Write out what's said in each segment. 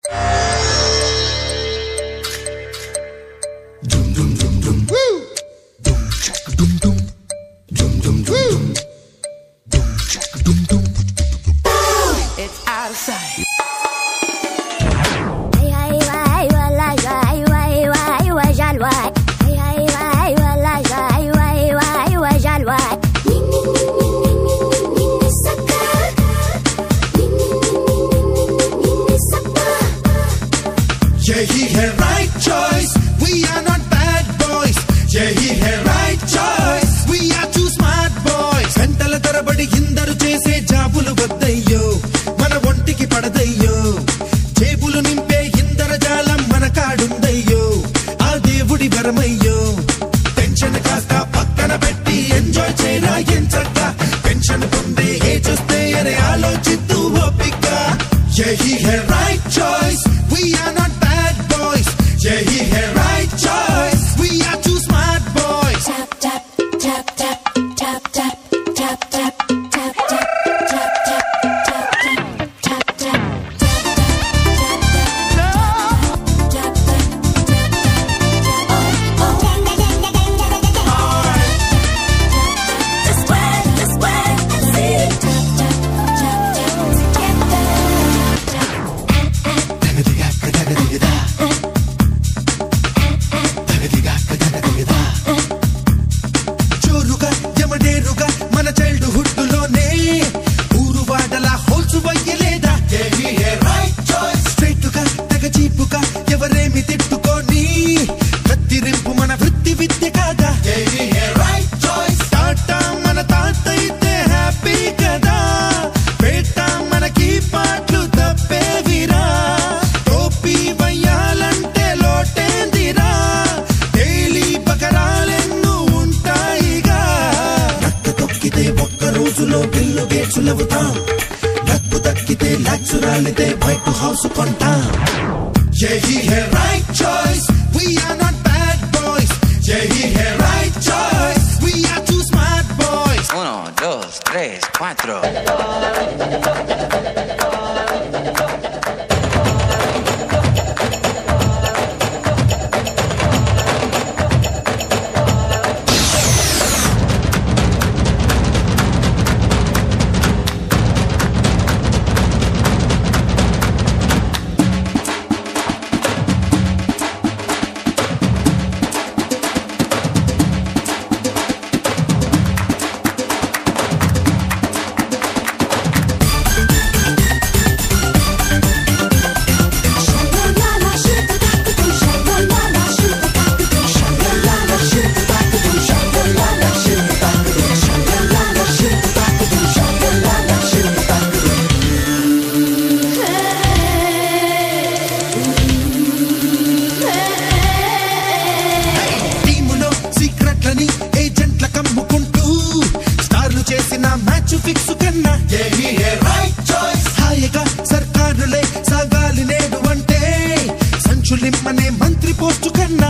It's out of sight. यही है right choice we are not bad boys यही है right choice we are too smart boys గంటల తరబడి ఇందరు చేసే జాబులు వద్దయ్యో మన ఒంటికి పడదయ్యో జేబులు నింపే ఇందర జాలం మన కాడుందయ్యో ఆ దేవుడి వరమయ్యో టెన్షన్ కాస్త పక్కన పెట్టి ఎంజాయ్ చేయరా ఎంచక్క పెన్షన్ పొందే ఏ చూస్తే అని ఆలోచిస్తూ ఓపిక యही है right choice we are not bad boys यही है right choice we are too smart boys జోరుగా యమడేరుగా మన చైల్డ్ హుడ్ లోనే ఊరు వాడల హోల్స్ వయ్యలేదా స్ట్రైట్ గా తెగ చీపుగా ఎవరేమి తిట్టుకొని కత్తిరింపు మన వృత్తి విద్య కాదా టాటా మన తాత అయితే హ్యాపీ కదా పేట మనకి పాటలు తప్పేవిరా టోపీ వయ్యాలంటే లోటేందిరా డైలీ బకరాలెన్నో ఉంటాయిగా నక్క తొక్కితే ఒక్క రోజులో బిల్లు గేట్సులవుతాం నక్కు దక్కితే లాక్స్ రాలితే వైట్ హౌస్ కొంటాం यही है right choice we are not bad boys यही है right choice we are too smart boys Uno, dos, tres, cuatro. టీములో సీక్రెట్లని ఏజెంట్ల కమ్ముకుంటూ స్టార్లు చేసిన మ్యాచ్ ఫిక్స్ కన్నా హాయిగా సర్కారులే సాగాలి నేడు అంటే సంచులిమ్మనే మంత్రి పోస్టు కన్నా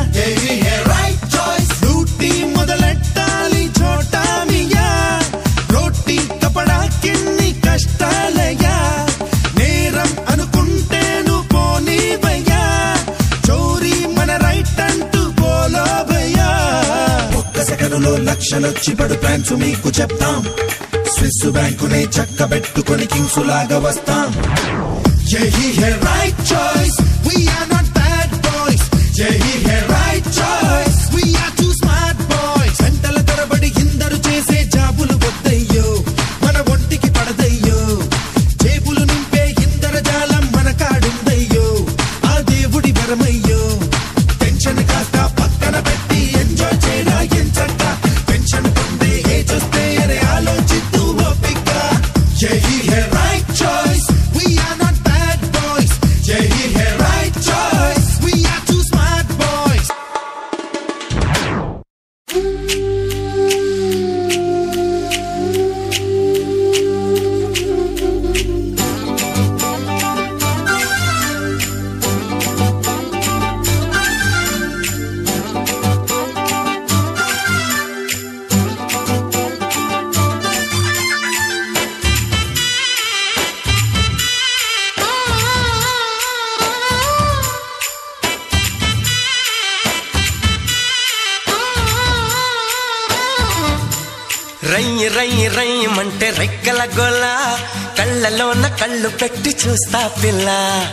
డ్యూటీ మొదలెట్టాలి చోటామియా రోటీ కపడా కిన్ని కష్టాలయ్యా నేరం అనుకుంటేను పోనీవయ్యా చోరీ మన రైట్ అంటూ పోలోబయ్యా ఒక్క సెకనులో లక్షలొచ్చి పడు ప్లాన్స్ మీకు చెప్తాం స్విస్ బ్యాంకునే చక్కబెట్టుకొని కింగ్స్ లాగా వస్తాం यही है right choice we are not bad boys यही है right choice we are too smart boys గంటల తరబడి ఇందరు చేసే జాబులు వద్దయ్యో మన ఒంటికి పడదయ్యో జేబులు నింపే ఇందర జాలం మన కాడుందయ్యో ఆ దేవుడి వరమయ్యో టెన్షన్ కాస్త పక్కన పెట్టి ఎంజాయ్ చేయరా ఎంచక్క పెన్షన్ పొందే ఏ చూస్తే అని ఆలోచిస్తూ ఓపిక यही है right choice we are not bad boys రయ్యి రయ్యి రయ్యమంటే రెక్కల గొల్ల కళ్ళలోన కళ్ళు పెట్టి చూస్తా పిల్ల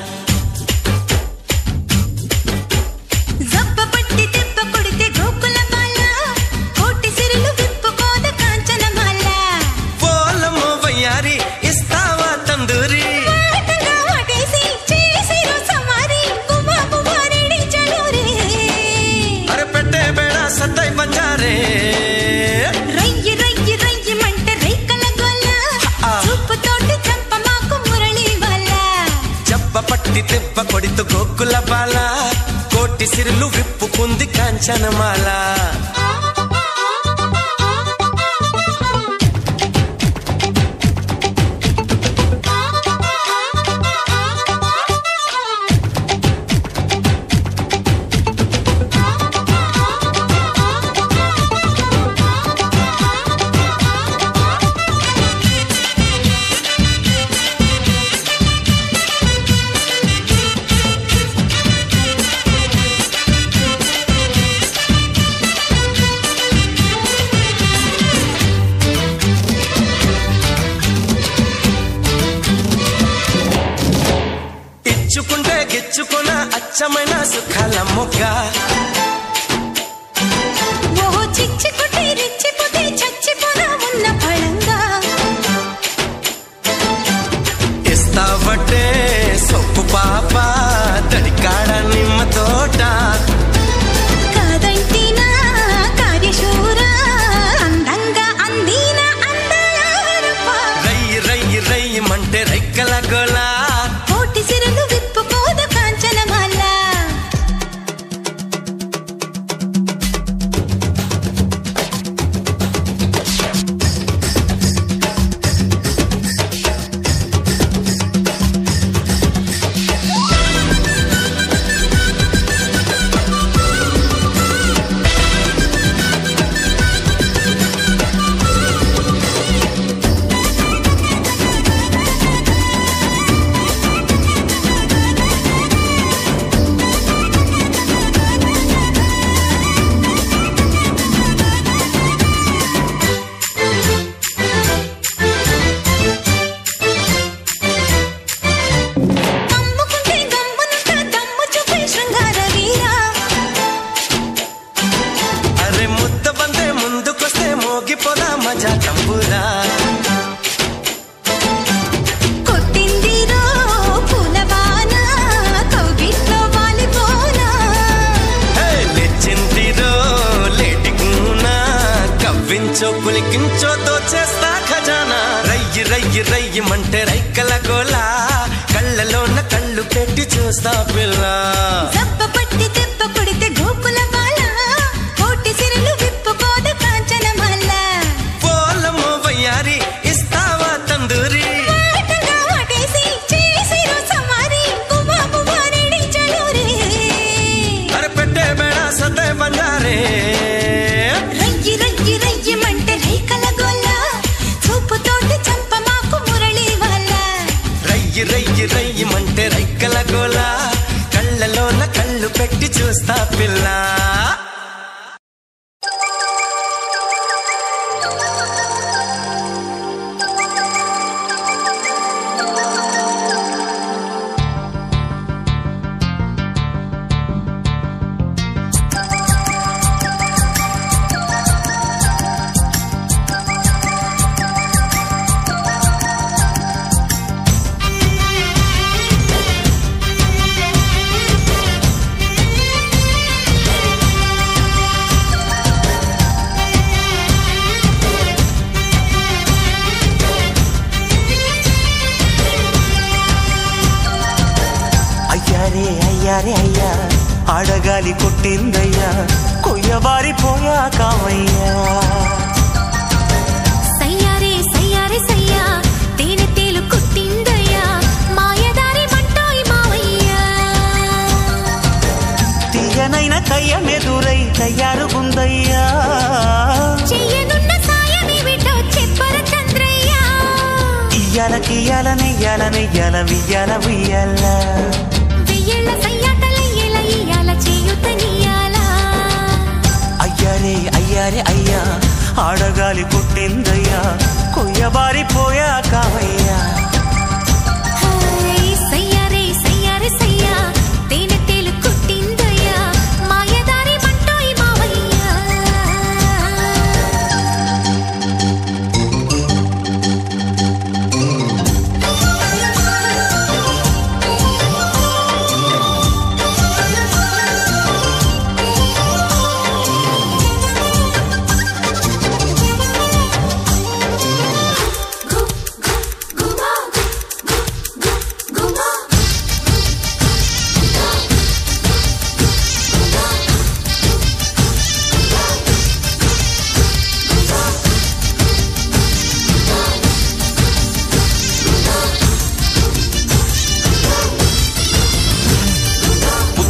జబ్బ పట్టి దెబ్బ కొడితే గోకుల బాల కోటి సిరులు విప్పుకోద కాంచనమాల పోలము వయ్యారి ఇస్తావా తందూరి వాటగా వాటేసి చేసిరు సమారి గుమా గుమారెడి చలోరే అరే పెట్టే బేడ సత్తై బంజారే రయ్యి రయ్యి రయ్యి మంట రైకల గొల్ల ఆ. చూపుతోటి చంప మాకు మురళి వల్ల జబ్బ పట్టి దెబ్బ కొడితే గోకుల బాల కోటి సిరులు విప్పుకుంది కాంచనమాల ఇచ్చుకుంటే గిచ్చుకున్న అచ్చమైన సుఖాల మొగ్గ ఓహో చిచ్చుకుంటే రెచ్చిపోతే చచ్చిపోనా ఉన్న పళంగా ఇస్తావటే సొప్పు పాప తడికాడ నిమ్మ తోట కాదంటినా కార్యశూర అందంగా అందిన అందారప్ప రయ్యి రయ్యి రయ్యి మంటే రెక్కల గోల కోటి సిరులు విప్పుకోద కాంచనమాల కమ్ముకుంటే గమ్మునుంట దమ్ము చూపే శృంగార వీరా అరే ముద్ద బందే ముందుకొస్తే మోగిపోదా మజా తంబురా కొట్టిందిరో పూలవాన కౌగిట్లో వాలిపోనా హే, లేచిందిరో లేటి కూనా కవ్వించో పులికించో దోచేస్తా ఖజానా రయ్యి రయ్యి రయ్యి మంటే రైకల గోలా కళ్ళలోన కళ్ళు పెట్టి చూస్తా పిల్ల జబ్బ పట్టి దెబ్బ కొడితే గోకుల బాల కోటి సిరులు విప్పుకోద కాంచనమాల పోలము వయ్యారి ఇస్తావా తందూరి వాటగా వాటేసి చేసిరు సమారి గుమా గుమారెడి చలోరే అరే పెట్టే బేడ సతే బంజారే రయ్యి రయ్యి రయ్యి మంట రేకల గొల్ల చూపుతోటి చంప మాకు మురళి వల్ల రయ్యి రయ్యి రయ్యి మంటే రైకల గోలా కళ్ళలోన కళ్ళు పెట్టి చూస్తా పిల్ల అయ్యారే అయ్యారే అయ్యా ఆడగాలి కొట్టిందయ్యా కొయ్యబారి పోయా కామయ్యా సయ్యారే సయ్యారే సయ్యా తేనె తేలు కుట్టిందయ్యా మాయదారి మంటోయ్ మావయ్యా తీయనైన కయ్యమెదురై తయారుగుందయ్యా చెయ్యనున్న సాయమేమిటో చెప్పర చంద్రయ్య ఇయ్యాల కియ్యాల నెయ్యాల నెయ్యాల వియ్యాల వియ్యాల వెయ్యేళ్ళ సయ్యాటలయ్యేల ఇయ్యాల చేయుతనియాల అయ్యారే అయ్యారే అయ్యా ఆడగాలి కొట్టిందయ్యా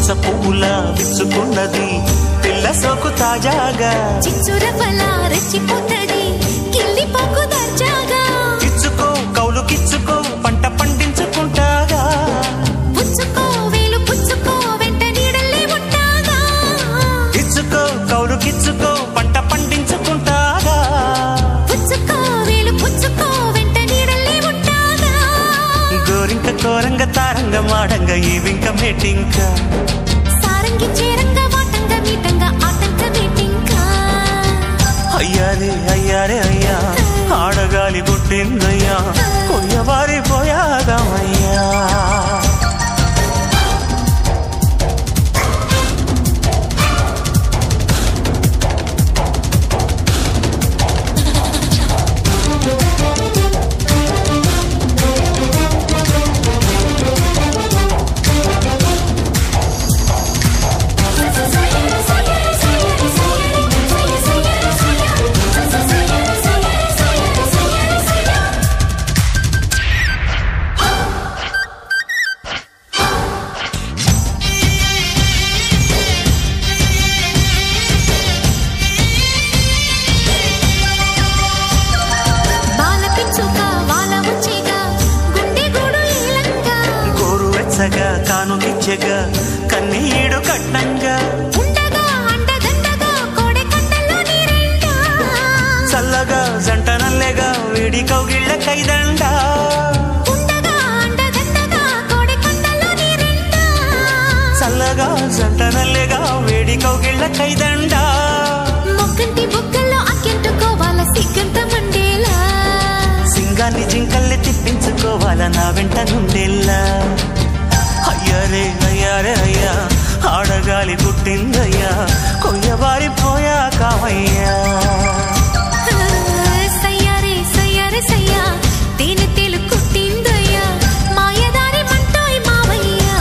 పులస పువ్వులా విచ్చుకున్నది పిల్ల సోకు తాజాగా చిచ్చురవ్వల రెచ్చిపోతది కిల్లి పోకు దర్జాగా ఇచ్చుకో కౌలు కిచ్చుకో పంట పండించుకుంటాగా పుచ్చుకో వేలు పుచ్చుకో వెంట నీడల్లే ఉంటాగా ఇచ్చుకో కౌలు కిచ్చుకో పంట పండించుకుంటాగా పుచ్చుకో వేలు పుచ్చుకో వెంట నీడల్లే ఉంటాగా గోరింక కోరంగ తారంగ మాడంగ ఈ వింక మేటింక సారంగి చేరంగా వాటంగా మీటంగా ఆటంక మీటింకా అయ్యారే అయ్యారే అయ్యా ఆడగాలి పుట్టిందయ్యా కొయ్యవారి పోయాదమయ్యా బాల పిచ్చుక వాల వచ్చేగా గుండె గూడు ఈలంగా గోరు వెచ్చగా కానుకిచ్చగా కన్నీడు కట్నంగా ఉండగా అండదండగా కోడె కండల్లో నీరెండా చల్లగా జంట నల్లెగా వేడి కౌగిళ్ళ కైదండా ఉండగా అండదండగా కోడె కండల్లో నీరెండా చల్లగా జంట నల్లెగా వేడి కౌగిళ్ళ కైదండా మొక్కంటి బుగ్గల్లో అక్కెంటుకోవాల సిగ్గంత మండేలా సింగాన్ని జింకల్ని తిప్పించుకోవాల నా వెంట నుండెల్లా అయ్యారే అయ్యారే అయ్యా ఆడగాలి పుట్టిందయ్యా కొయ్యవారి పోయా కావయ్యా సయ్యారే సయ్యారే సయ్యా తేనె తేలు కుట్టిందయ్యా మాయదారి మంటోయ్ మావయ్యా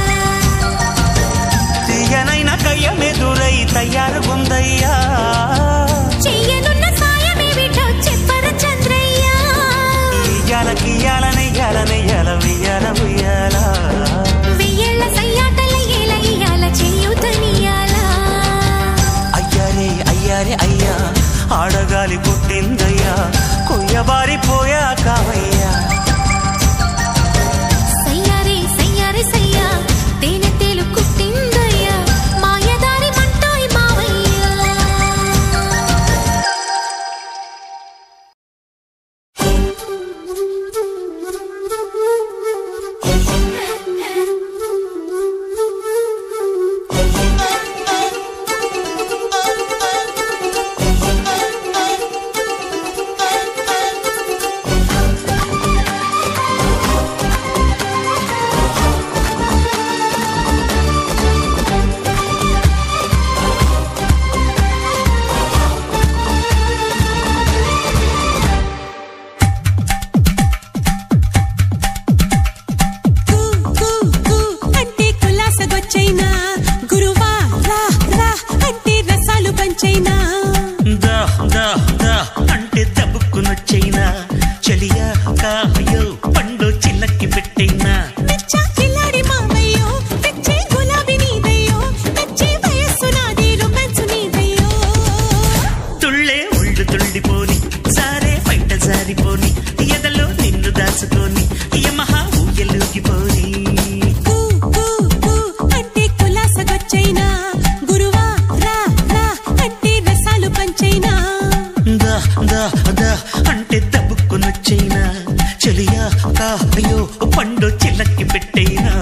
తీయనైన కయ్యమెదురై తయారుగుందయ్యా చెయ్యనున్న సాయమేమిటో చెప్పర చంద్రయ్య ఇయ్యాల కియ్యాల నెయ్యాల నెయ్యాల వెయ్యాల ఉయ్యాల వెయ్యేళ్ళ సయ్యాటల ఏల ఇయ్యాల చెయ్యుతనియాల అయ్యారే అయ్యారే అయ్యా ఆడగాలి పుట్టిందయ్యా కొయ్యబారి పోయా కావయ్యా సయ్యారే సయ్యారే సయ్యా తేనె తేలు కుట్టిందయ్యా మాయదారి మంటోయ్ మావయ్యా కూ కూ కూ అంటే కులాసగొచ్చైనా గురువా రా రా అంటే రసాలు పంచైనా దా దా దా అంటే తబుక్కునొచ్చైనా చలియా కాయో పండు చిల్లకి పెట్టైనా మెచ్చా కిల్లాడి మామయ్యో తెచ్చే గులాబీ నీదయ్యో తెచ్చే వయస్సు నాది రొమాన్స్ నీదయ్యో తుళ్ళే ఉళ్ళు తుళ్ళిపోని సారే బయట జారిపోని ఎదలో నిన్ను దాచుకొని యమహా ఊయలుగిపోని కూ కూ కూ అంటే కులాసగొచ్చైనా గురువా రా రా అంటే రసాలు పంచైనా దా దా దా అంటే తబుక్కునొచ్చైనా చలియా కాయో పండు చిల్లకి పెట్టైనా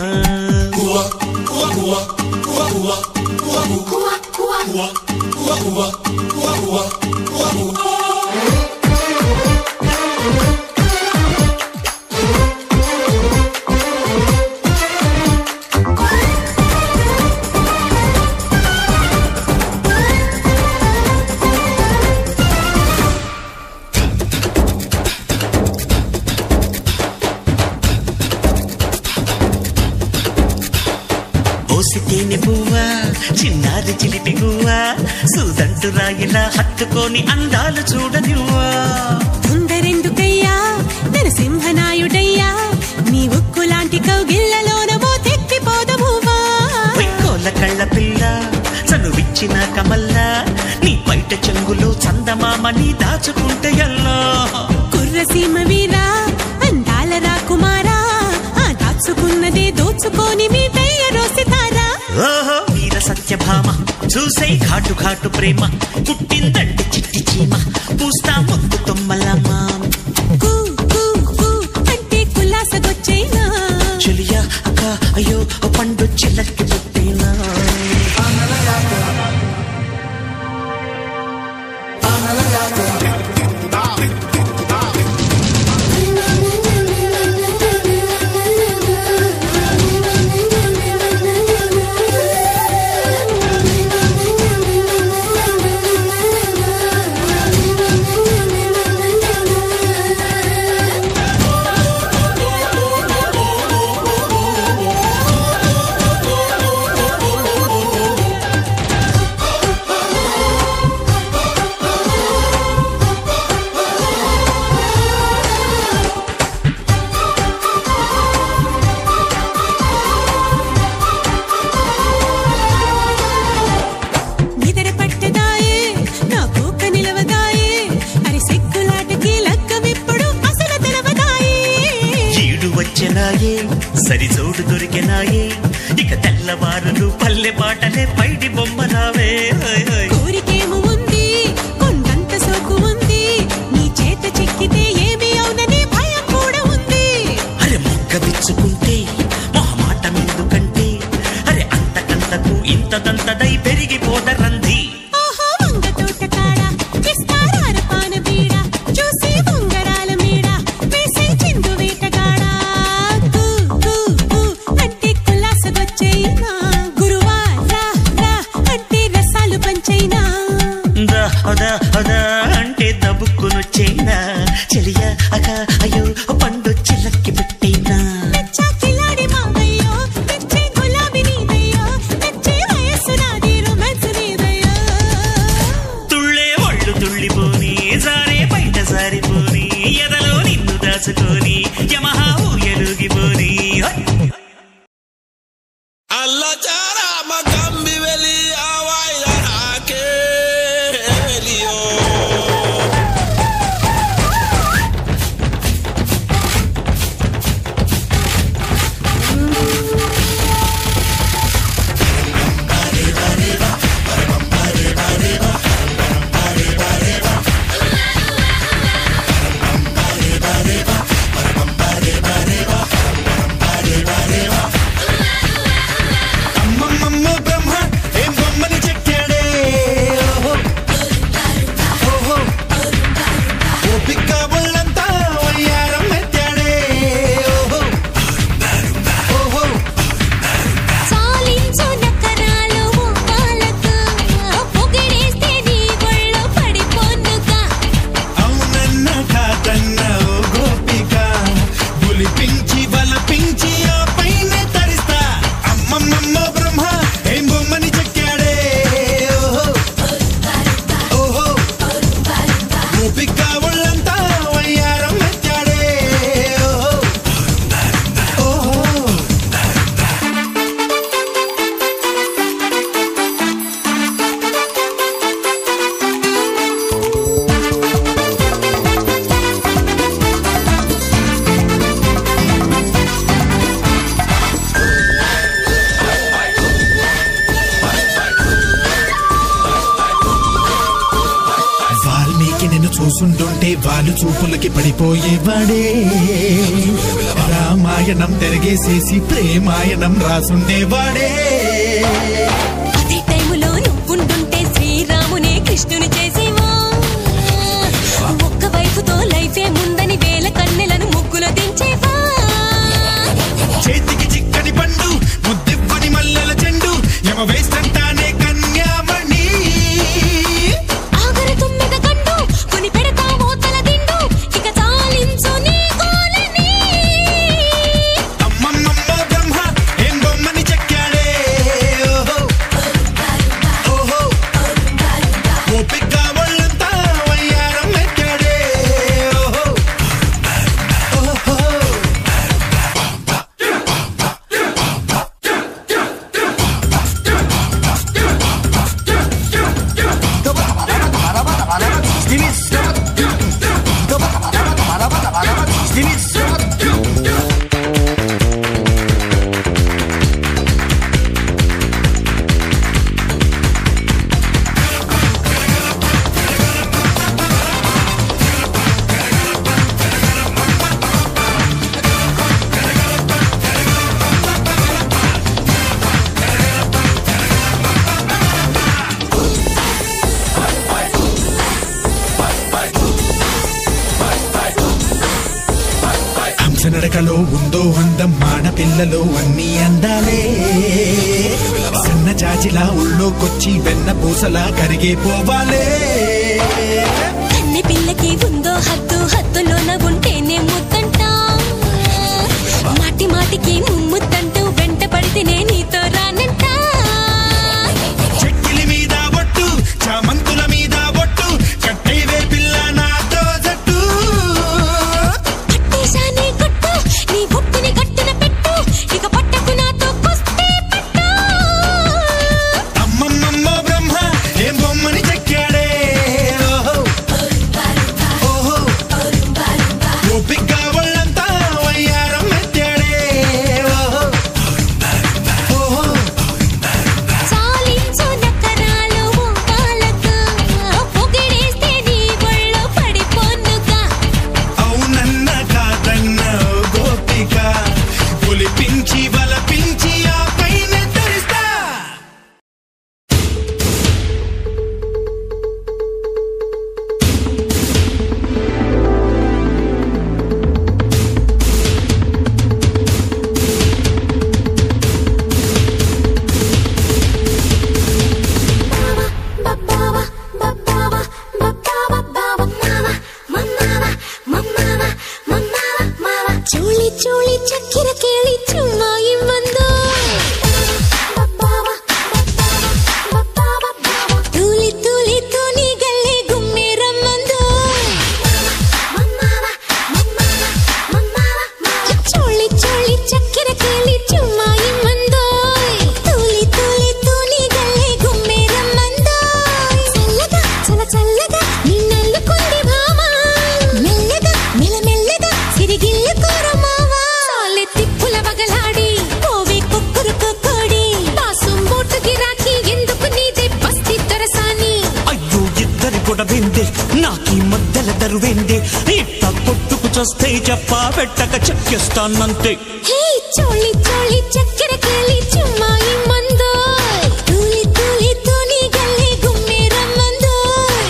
ఓసి తేనె పువ్వా చిన్నారి చిలిపి గువ్వా సూదంటు రాయిలా హత్తుకొని అందాలు చూడనివ్వా తొందరెందుకయ్యా నరసింహనాయుడయ్యా నీ ఉక్కు లాంటి కౌగిళ్లలోన మో తెప్పిపోదమువా వైకోల చందమామని దాచుకుంటే ఎల్లో కుర్రసీమ వీరా అందాల రాకుమారా ఆ దాచుకున్నదే దోచుకొని మీ దయ్య రోసితారా ఓహో వీర సత్యభామ చూసే ఘాటు ఘాటు ప్రేమ పుట్టిందండి చిట్టి చీమ పూస్తా ముద్దు తొమ్మలమ్మ కూ కూ కూ అంటే కుల్లాసగొచ్చైనా చెలియా అక్క అయ్యో ఓ పండు చిల్లకి పుట్టినా నిదర పట్టదాయే నా కోక నిలవదాయే అరి సిగ్గులాటకి లక్కమిప్పుడు అసలు తెలవదాయే ఈడు వచ్చెనాయే సరి చోటు దొరికెనాయే ఇక తెల్లవారులు పల్లె పాటలే పైడి బొమ్మలావే హోయ్ హోయ్. కోరికేమో ఉంది కొండంత సోకు ఉంది నీ చేత చిక్కితే ఏమి అవునని భయం కూడా ఉంది అరే మొగ్గ విచ్చుకుంటే మొహమాట ఎందుకంటే అరే అంతకంతకు ఇంతదంతదై పెరిగిపోదరంది ఓహో వంగ తోట కాడ ఇస్తారార పాన బీడ చూసి ఉంగరాల మీడ వేసే చిందు వేటగాడ కూ కూ కూ అంటే కుల్లాసగొచ్చైనా గురువా రా రా అంటే రసాలు పంచైనా దా అదా అదా అంటే దబుక్కునొచ్చేనా చెలియా అక అయ్యో పండు చిల్లకి పెట్టేనా నచ్చా కిలాడి మావయ్యో తెచ్చే గులాబీ నీదయ్యో తెచ్చే వయస్సు నాది రొమాన్స్ నీదయ్యో తుళ్ళే ఒళ్ళు తుళ్ళిపోని జారే బయట జారిపోని ఎదలో నిన్ను దాచుకొని యమహా ఊయలుగిపోని హోయ్. Allah jara magambi veli awai ake velio. అమ్మమ్మమ్మ బ్రహ్మ ఏం బొమ్మని చెక్కాడే ఓహో ఓహో ఓపిక ఒళ్ళంతా వయ్యారం ఎత్తాడే ఓహో ఓహో సాలించు నకరాలు మోకాలకు పొగిడేస్తే నీ ఒళ్ళో పడిపోనుగా అవునన్న కాదన్న ఓ గోపిక బులిపించి బలపించి ఆ పైన తరిస్తా అమ్మమ్మమ్మ బ్రహ్మ ఏం బొమ్మని చెక్కాడే ఓహో ఓహో ఓపిక ఒళ్ళంతా వయ్యారం ఎత్తాడే ఓహో ఓహో వాల్మీకి నిన్ను చూసుంటుంటే వాళ్ళు చూపులకి పడిపోయేవాడే రామాయణం తిరిగేసేసి ప్రేమాయణం రాసుండేవాడే అదే టైములో నువ్వుంటుంటే శ్రీరామునే కృష్ణుని చేసేవా ఒక్క వైపుతో లైఫే ముందని వేల కన్నెలను ముగ్గులో దించేవా చేతికి చిక్కని పండు ముద్దివ్వని మల్లెల చెండు యమ వేస్తంటానే కన్యామణి ఆగరు తుమ్మెద కండు కొని పెడతా మోతల దిండు ఇక చాలించు నీ గోలని అమ్మమ్మమ్మ బ్రహ్మ ఏం బొమ్మని చెక్కాడే ఓహో ఓహో ఓపిక ఒళ్ళంతా వయ్యారం ఎక్కాడే ఓహో నడకలో ఉందో అందం మాడపిల్లలో అన్ని అందాలే సన్న జాజిలా ఉళ్ళోకొచ్చి వెన్న పూసలా కరిగే పోవాలే కన్నె పిల్లకి ఉందో హద్దు హద్దులోన ఉంటేనే ముద్దంట మాటి మాటికి ముమ్ముద్దంటూ వెంట పడితేనే నీతో రానంట చెక్కిలి మీద ఒట్టు చామంతుల మీద ఒట్టు కట్టేవే పిల్ల నాతో జట్టు పట్టేశానే గుట్టు నీ ఒట్టుని గట్టున పెట్టు ఇక పట్టకు నాతో కొస్తే పట్టు అమ్మమ్మమ్మో బ్రహ్మ ఏం బొమ్మని చెక్కాడే ఓహో ఓహో ఓపిగ్గా ఒళ్ళంతా వయ్యారం మెత్తాడే ఓహో ఓహో చాలించు నకరాలు ఊపాలక పొగిడేస్తే నీ ఒళ్ళో పడిపోనుగా అవునన్న కాదన్న ఓ గోపిక ఒలిపించి బలపించి ఆ పైన తరిస్తా ಚೂಳಿ ಚೂಳಿ ಚಕ್ಕಿರ ಕೇಳಿ ಚುಮ್ಮಾಯಿ ಬಂದು ತೂಲಿ ತೂಲಿ ತೂನಿ ಗಲ್ಲೆ ಗುಮ್ಮೆ ರಮ್ಮಂದು ಚೋಳಿ ಚೋಳಿ ಚಕ್ಕಿರ ಕೇಳಿ ಚುಮ್ಮಾಯಿ ಬಂದು తూలి తూలి తూని గల్లే గుమ్మే రమ్మందోయ్ చల్లగా చల చల్లగా నిన్నల్లుకుంది భామ మెల్లగా మెల్లమెల్లగా సిరిగిల్లు కోరమావా చాలే తిప్పుల వగలాడి పోవే కుక్కురు కొక్కోడి పాసం బోటు గిరాకీ ఎందుకు నీదే బస్తి దొరసాని అయ్యో ఇద్దరి గొడవేందే నాకీ మధ్యల దరువేందే ఇట్ట కొట్టుకు చస్తే చెప్పా పెట్టక చెక్కేస్తానంతే హే చోళి చోళి చక్కెర కేలి చుమ్మాయి మందోయ్ తూలి తూలి తూని గల్లే గుమ్మే రమ్మందోయ్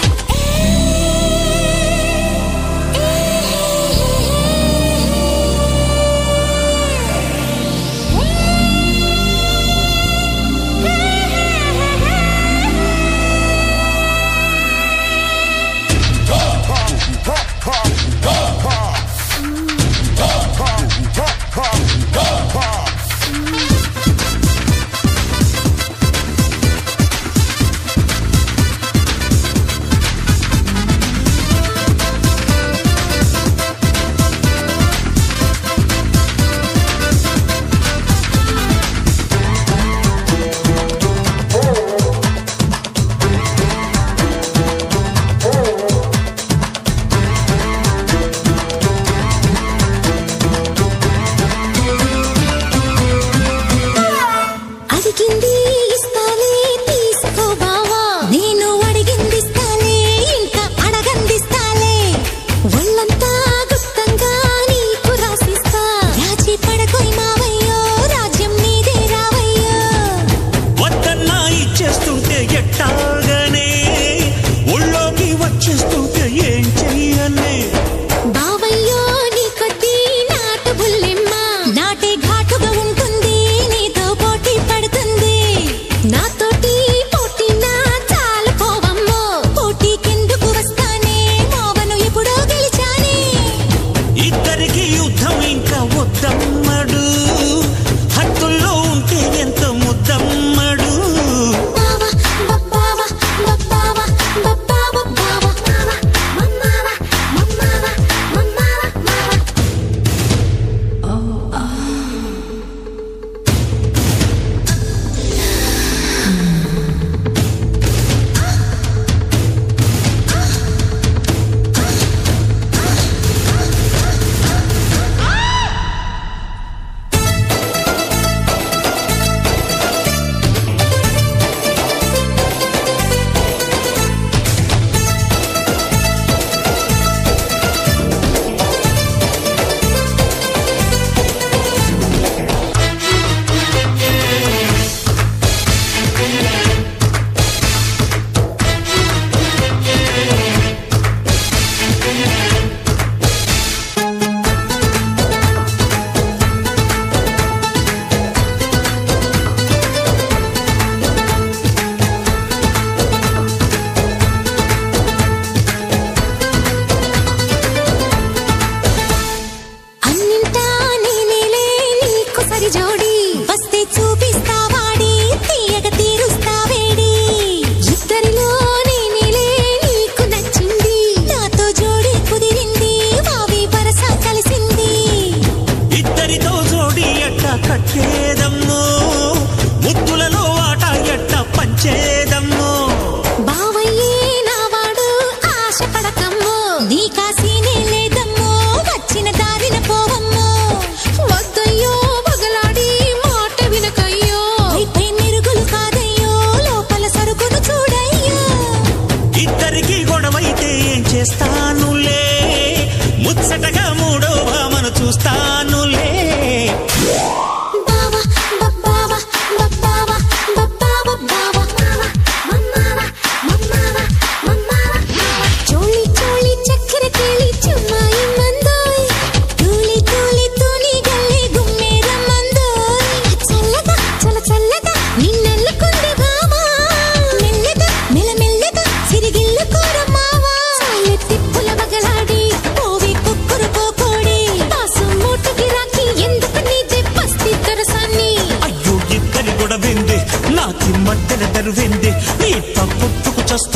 అడిగింది ఇస్తాలే తీసుకో బావా నేను అడిగింది ఇస్తాలే ఇంకా అడగందిస్తాలే ఒళ్ళంతా గుప్తంగా నీకు రాసిస్తా రాజీ పడకోయ్ మావయ్యో రాజ్యం నీదే రావయ్యో వద్దన్నా ఇచ్చేస్తుంటే ఎట్టాగనే ఒళ్ళోకి వచ్చేస్తుంటే ఏం చెయ్యనే బావయ్యో నీ కొద్ది నాటు బుల్లెమ్మ నాటే ఘాటుగా ఉంటుంది నీతో పోటీ పడుతుంది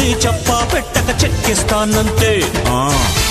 చూసి చెప్పా పెట్టక చెక్కిస్తానంతే ఆ